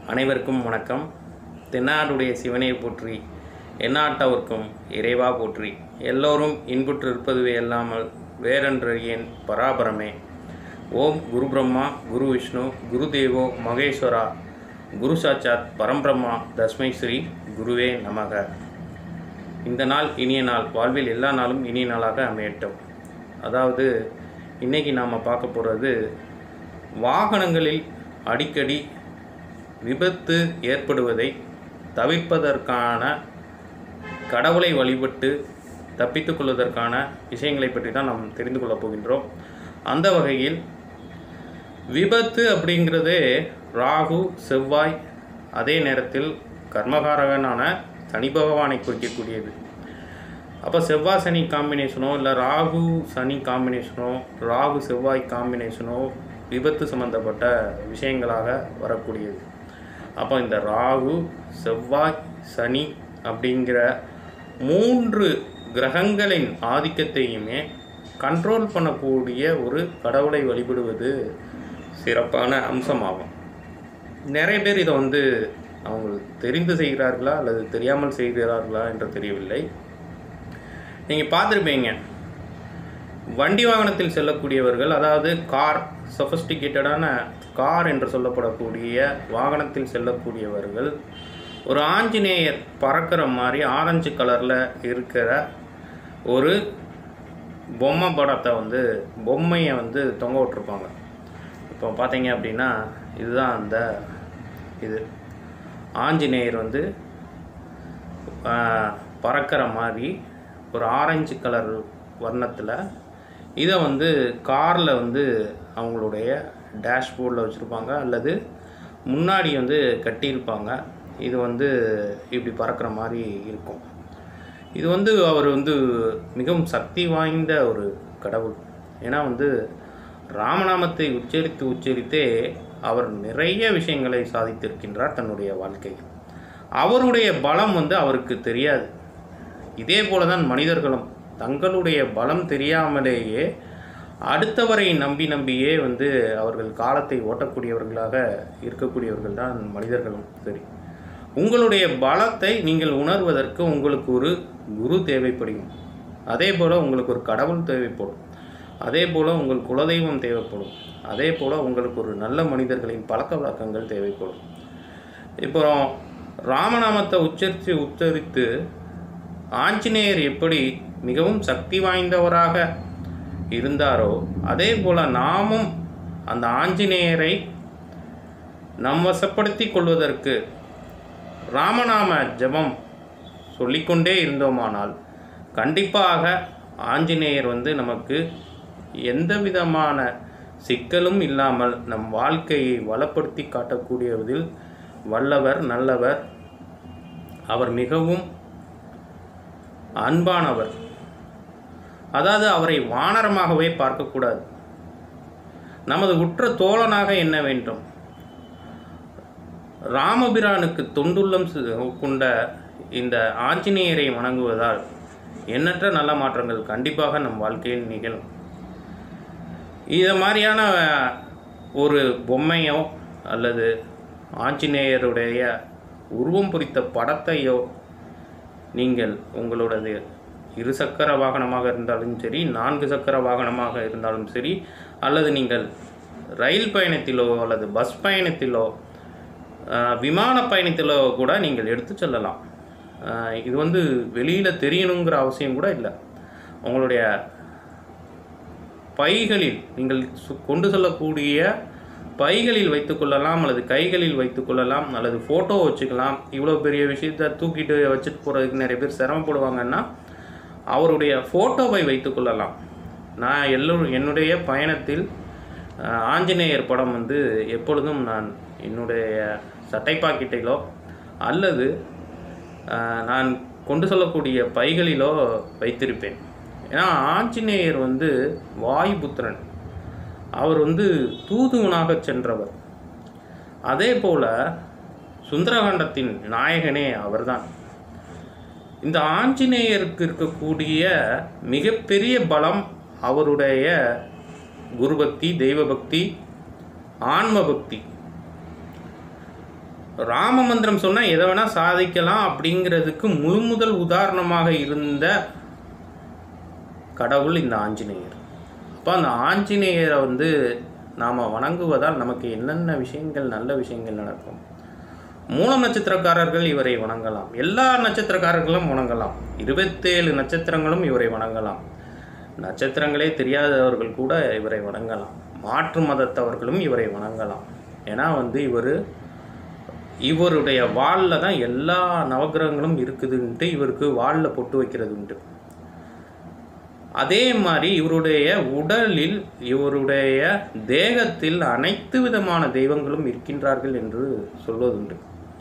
அனைவருக்கும் வணக்கம் தென்னாடுடைய சிவனை போற்றி எந்நாட்டவர்க்கும் இறைவா போற்றி எல்லோரும் இன்புற்றிருப்பதுவே அல்லாமல் வேறென்றறியேன் பராபரமே ஓம் குரு பிரம்மா குரு விஷ்ணு குரு தேவோ மகேஸ்வரா குரு சாட்சாத் பரம்பிரம்மா தஸ்மை ஸ்ரீ குருவே நமக இந்த நாள் இனிய நாள் வாழ்வில் எல்லா நாளும் இனிய நாளாக அமையட்டும் அதாவது இன்னைக்கு நாம் பார்க்க போகிறது வாகனங்களில் அடிக்கடி விபத்து ஏற்படுவதை தவிர்ப்பதற்கான கடவுளை வழிபட்டு தப்பித்துக் கொள்வதற்கான விஷயங்களை பற்றி தான் நாம் தெரிந்து கொள்ளப் போகின்றோம் அந்த வகையில் விபத்து அப்படிங்கிறதே ராகு செவ்வாய் அதே நேரத்தில் கர்மகாரகனான சனி பகவானை குறிக்கக்கூடியது அப்போ செவ்வாய் சனி காம்பினேஷனோ இல்லை ராகு சனி காம்பினேஷனோ ராகு செவ்வாய் காம்பினேஷனோ விபத்து சம்பந்தப்பட்ட விஷயங்களாக வரக்கூடியது அப்போ இந்த ராகு செவ்வாய் சனி அப்படிங்கிற மூன்று கிரகங்களின் ஆதிக்கத்தையுமே கண்ட்ரோல் பண்ணக்கூடிய ஒரு கடவுளை வழிபடுவது சிறப்பான அம்சமாகும் நிறைய பேர் இதை வந்து அவங்க தெரிந்து செய்கிறார்களா அல்லது தெரியாமல் செய்கிறார்களா என்று தெரியவில்லை நீங்கள் பார்த்துருப்பீங்க வண்டி வாகனத்தில் செல்லக்கூடியவர்கள் அதாவது கார் சொஃபஸ்டிகேட்டடான கார் என்று சொல்லப்படக்கூடிய வாகனத்தில் செல்லக்கூடியவர்கள் ஒரு ஆஞ்சநேயர் பறக்கிற மாதிரி ஆரஞ்சு கலரில் இருக்கிற ஒரு பொம்மை படத்தை வந்து பொம்மையை வந்து தொங்க விட்டுருப்பாங்க இப்போ பார்த்தீங்க அப்படின்னா இதுதான் அந்த இது ஆஞ்சநேயர் வந்து ஆஹ், பறக்கிற மாதிரி ஒரு ஆரஞ்சு கலர் வர்ணத்தில் இதை வந்து காரில் வந்து அவங்களுடைய டேஷ்போர்டில் வச்சுருப்பாங்க அல்லது முன்னாடி வந்து கட்டியிருப்பாங்க இது வந்து இப்படி பறக்கிற மாதிரி இருக்கும் இது வந்து அவர் வந்து மிகவும் சக்தி வாய்ந்த ஒரு கடவுள் ஏன்னா வந்து ராமநாமத்தை உச்சரித்து உச்சரித்தே அவர் நிறைய விஷயங்களை சாதித்திருக்கின்றார் தன்னுடைய வாழ்க்கையில் அவருடைய பலம் வந்து அவருக்கு தெரியாது இதே போல தான் மனிதர்களும் தங்களுடைய பலம் தெரியாமலேயே அடுத்தவரை நம்பி நம்பியே வந்து அவர்கள் காலத்தை ஓட்டக்கூடியவர்களாக இருக்கக்கூடியவர்கள் தான் மனிதர்களும் சரி உங்களுடைய பலத்தை நீங்கள் உணர்வதற்கு உங்களுக்கு ஒரு குரு தேவைப்படும் அதே போல் உங்களுக்கு ஒரு கடவுள் தேவைப்படும் அதே போல் உங்கள் குலதெய்வம் தேவைப்படும் அதே போல் உங்களுக்கு ஒரு நல்ல மனிதர்களின் பழக்க வழக்கங்கள் தேவைப்படும் இப்போ ராமநாமத்தை உச்சரித்து உச்சரித்து ஆஞ்சநேயர் எப்படி மிகவும் சக்தி வாய்ந்தவராக இருந்தாரோ அதே போல் நாமும் அந்த ஆஞ்சநேயரை நம் வசப்படுத்தி கொள்வதற்கு ராமநாம ஜெபம் சொல்லிக்கொண்டே இருந்தோமானால் கண்டிப்பாக ஆஞ்சநேயர் வந்து நமக்கு எந்த விதமான சிக்கலும் இல்லாமல் நம் வாழ்க்கையை வளப்படுத்தி காட்டக்கூடியதில் வல்லவர் நல்லவர் அவர் மிகவும் அன்பானவர் அதாவது அவரை வானரமாகவே பார்க்கக்கூடாது நமது உற்ற தோழனாக எண்ண வேண்டும் ராமபிரானுக்கு தொண்டுள்ளம் சு- கொண்ட இந்த ஆஞ்சநேயரை வணங்குவதால் எண்ணற்ற நல்ல மாற்றங்கள் கண்டிப்பாக நம் வாழ்க்கையில் நிகழும் இதை மாதிரியான ஒரு பொம்மையோ அல்லது ஆஞ்சநேயருடைய உருவம் பொறித்த படத்தையோ நீங்கள் உங்களோடது இரு சக்கர வாகனமாக இருந்தாலும் சரி நான்கு சக்கர வாகனமாக இருந்தாலும் சரி அல்லது நீங்கள் ரயில் பயணத்திலோ அல்லது பஸ் பயணத்திலோ ஆஹ், விமான பயணத்திலோ கூட நீங்கள் எடுத்து செல்லலாம் ஆஹ், இது வந்து வெளியில் தெரியணுங்கிற அவசியம் கூட இல்லை உங்களுடைய பைகளில் நீங்கள் சு- கொண்டு செல்லக்கூடிய பைகளில் வைத்துக்கொள்ளலாம் அல்லது கைகளில் வைத்துக்கொள்ளலாம் அல்லது ஃபோட்டோ வச்சுக்கலாம் இவ்வளோ பெரிய விஷயத்த தூக்கிட்டு வச்சுட்டு போகிறதுக்கு நிறைய பேர் சிரமப்படுவாங்கன்னா அவருடைய ஃபோட்டோவை வைத்துக்கொள்ளலாம் நான் எல்லோரும் என்னுடைய பயணத்தில் அஹ், ஆஞ்சநேயர் படம் வந்து எப்பொழுதும் நான் என்னுடைய சட்டை பாக்கெட்டிலோ அல்லது அஹ், நான் கொண்டு செல்லக்கூடிய பைகளிலோ வைத்திருப்பேன் ஏன்னா ஆஞ்சநேயர் வந்து வாயுபுத்திரன் அவர் வந்து தூதுவனாக சென்றவர் அதே போல சுந்தரகாண்டத்தின் நாயகனே அவர்தான் இந்த ஆஞ்சநேயருக்கு இருக்கக்கூடிய மிகப்பெரிய பலம் அவருடைய குருபக்தி தெய்வ பக்தி ஆன்ம பக்தி ராம மந்திரம் சொன்னால் எதை வேணால் சாதிக்கலாம் அப்படிங்கிறதுக்கு முழு முதல் உதாரணமாக இருந்த கடவுள் இந்த ஆஞ்சநேயர் அப்போ அந்த ஆஞ்சநேயரை வந்து நாம் வணங்குவதால் நமக்கு என்னென்ன விஷயங்கள் நல்ல விஷயங்கள் நடக்கும் மூலம் நட்சத்திரக்காரர்கள் இவரை வணங்கலாம் எல்லா நட்சத்திரக்காரர்களும் வணங்கலாம் இருபத்தேழு நட்சத்திரங்களும் இவரை வணங்கலாம் நட்சத்திரங்களே தெரியாதவர்கள் கூட இவரை வணங்கலாம் மாற்று மதத்தவர்களும் இவரை வணங்கலாம் ஏன்னா வந்து இவர் இவருடைய வாளில் தான் எல்லா நவகிரகங்களும் இருக்குதுன்ட்டு இவருக்கு வாளில் பொட்டு வைக்கிறது உண்டு அதே மாதிரி இவருடைய உடலில் இவருடைய தேகத்தில் அனைத்து விதமான தெய்வங்களும் இருக்கின்றார்கள் என்று சொல்வதுண்டு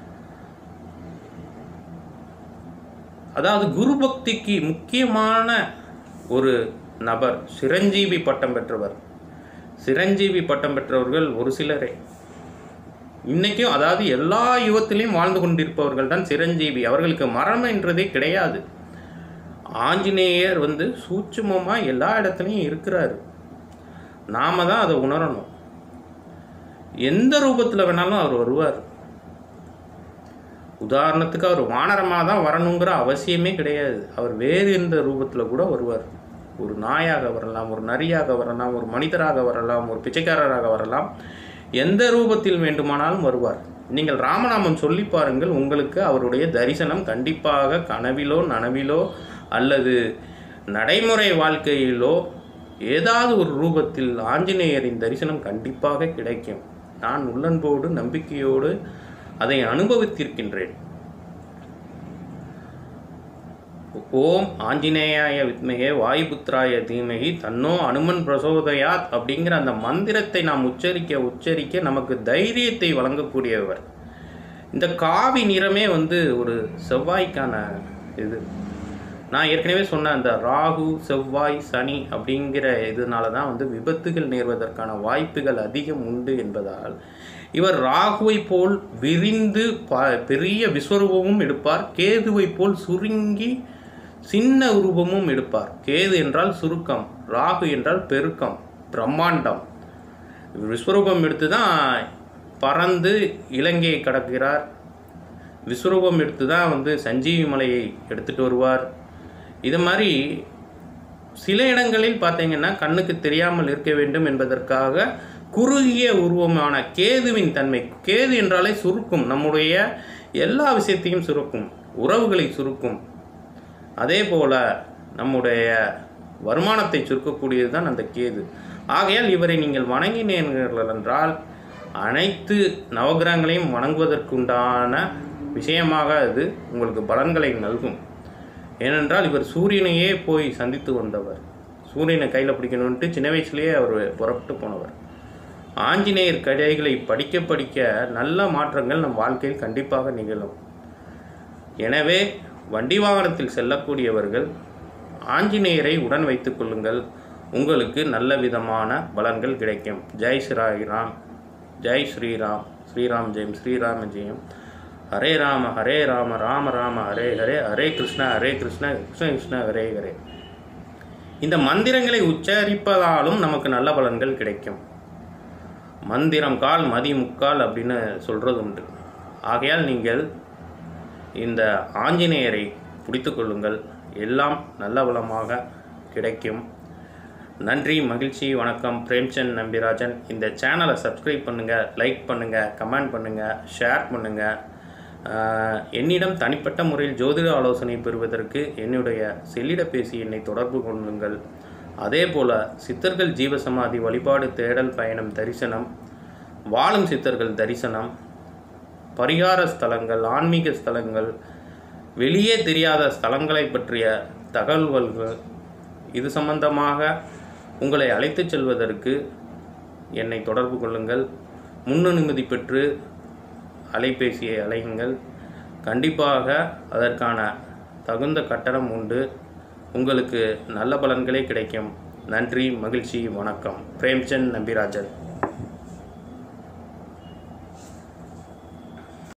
அதாவது குரு பக்திக்கு முக்கியமான ஒரு நபர் சிரஞ்சீவி பட்டம் பெற்றவர் சிரஞ்சீவி பட்டம் பெற்றவர்கள் ஒரு சிலரே இன்னைக்கும் அதாவது எல்லா யுகத்திலையும் வாழ்ந்து கொண்டிருப்பவர்கள் தான் சிரஞ்சீவி அவர்களுக்கு மரணம் என்றதே கிடையாது ஆஞ்சநேயர் வந்து சூட்சுமமாக எல்லா இடத்துலையும் இருக்கிறாரு நாம தான் அதை உணரணும் எந்த ரூபத்தில் வேணாலும் அவர் வருவார் உதாரணத்துக்கு அவர் வானரமாக தான் வரணுங்கிற அவசியமே கிடையாது அவர் வேறு எந்த ரூபத்தில் கூட வருவார் ஒரு நாயாக வரலாம் ஒரு நரியாக வரலாம் ஒரு மனிதராக வரலாம் ஒரு பிச்சைக்காரராக வரலாம் எந்த ரூபத்தில் வேண்டுமானாலும் வருவார் நீங்கள் ராமநாமம் சொல்லி பாருங்கள் உங்களுக்கு அவருடைய தரிசனம் கண்டிப்பாக கனவிலோ நனவிலோ அல்லது நடைமுறை வாழ்க்கையிலோ ஏதாவது ஒரு ரூபத்தில் ஆஞ்சநேயரின் தரிசனம் கண்டிப்பாக கிடைக்கும் நான் உள்ளன்போடு நம்பிக்கையோடு அதை அனுபவித்திருக்கின்றேன் ஓம் ஆஞ்சநேயாய வித்மகே வாயுபுத்ராய தீமகி தன்னோ அனுமன் பிரசோதயாத் அப்படிங்கிற அந்த மந்திரத்தை நாம் உச்சரிக்க உச்சரிக்க நமக்கு தைரியத்தை வழங்கக்கூடியவர் இந்த காவி நிறமே வந்து ஒரு செவ்வாய்க்கான இது நான் ஏற்கனவே சொன்ன அந்த ராகு செவ்வாய் சனி அப்படிங்கிற இதனால தான் வந்து விபத்துகள் நேர்வதற்கான வாய்ப்புகள் அதிகம் உண்டு என்பதால் இவர் ராகுவை போல் விரிந்து ப பெரிய விஸ்வரூபமும் எடுப்பார் கேதுவை போல் சுருங்கி சின்ன உருவமும் எடுப்பார் கேது என்றால் சுருக்கம் ராகு என்றால் பெருக்கம் பிரம்மாண்டம் விஸ்வரூபம் எடுத்து தான் பறந்து இலங்கையை கடக்கிறார் விஸ்வரூபம் எடுத்து தான் வந்து சஞ்சீவி மலையை எடுத்துட்டு வருவார் இது மாதிரி சில இடங்களில் பார்த்தீங்கன்னா கண்ணுக்கு தெரியாமல் இருக்க வேண்டும் என்பதற்காக குறுகிய உருவமான கேதுவின் தன்மை கேது என்றாலே சுருக்கும் நம்முடைய எல்லா விஷயத்தையும் சுருக்கும் உறவுகளை சுருக்கும் அதே போல நம்முடைய வருமானத்தை சுருக்கக்கூடியது தான் அந்த கேது ஆகையால் இவரை நீங்கள் வணங்கினீர்கள் என்றால் அனைத்து நவகிரகங்களையும் வணங்குவதற்குண்டான விஷயமாக அது உங்களுக்கு பலன்களை நல்கும் ஏனென்றால் இவர் சூரியனையே போய் சந்தித்து வந்தவர் சூரியனை கையில் பிடிக்கணுன்ட்டு சின்ன வயசுலேயே அவர் புறப்பட்டு போனவர் ஆஞ்சநேயர் கதைகளை படிக்க படிக்க நல்ல மாற்றங்கள் நம் வாழ்க்கையில் கண்டிப்பாக நிகழும் எனவே வண்டி வாகனத்தில் செல்லக்கூடியவர்கள் ஆஞ்சநேயரை உடன் வைத்துக் கொள்ளுங்கள் உங்களுக்கு நல்ல விதமான பலன்கள் கிடைக்கும் ஜெய் ஸ்ரீராம் ஜெய் ஸ்ரீராம் ஸ்ரீராம் ஜெயம் ஸ்ரீராம ஜெயம் ஹரே ராம ஹரே ராம ராம ராம ஹரே ஹரே ஹரே கிருஷ்ண ஹரே கிருஷ்ண கிருஷ்ண கிருஷ்ண ஹரே ஹரே இந்த மந்திரங்களை உச்சரிப்பதாலும் நமக்கு நல்ல பலன்கள் கிடைக்கும் மந்திரம் கால் மதி முக்கால் அப்படின்னு சொல்கிறது உண்டு ஆகையால் நீங்கள் இந்த ஆஞ்சநேயரை பிடித்து கொள்ளுங்கள் எல்லாம் நல்ல வளமாக கிடைக்கும் நன்றி மகிழ்ச்சி வணக்கம் பிரேம்சந்த் நம்பிராஜன் இந்த சேனலை சப்ஸ்கிரைப் பண்ணுங்கள் லைக் பண்ணுங்கள் கமெண்ட் பண்ணுங்கள் ஷேர் பண்ணுங்கள் ஆஹ், என்னிடம் தனிப்பட்ட முறையில் ஜோதிட ஆலோசனை பெறுவதற்கு என்னுடைய செல்லிடப்பேசி எண்ணை தொடர்பு கொள்ளுங்கள் அதே போல் சித்தர்கள் ஜீவசமாதி வழிபாடு தேடல் பயணம் தரிசனம் வாழும் சித்தர்கள் தரிசனம் பரிகார ஸ்தலங்கள் ஆன்மீக ஸ்தலங்கள் வெளியே தெரியாத ஸ்தலங்களை பற்றிய தகவல்கள் இது சம்பந்தமாக உங்களை அழைத்துச் செல்வதற்கு என்னை தொடர்பு கொள்ளுங்கள் முன்னனுமதி பெற்று அலைபேசியை அலையுங்கள் கண்டிப்பாக அதற்கான தகுந்த கட்டணம் உண்டு உங்களுக்கு நல்ல பலன்களே கிடைக்கும் நன்றி மகிழ்ச்சி வணக்கம் பிரேம்சந்த் நம்பிராஜன்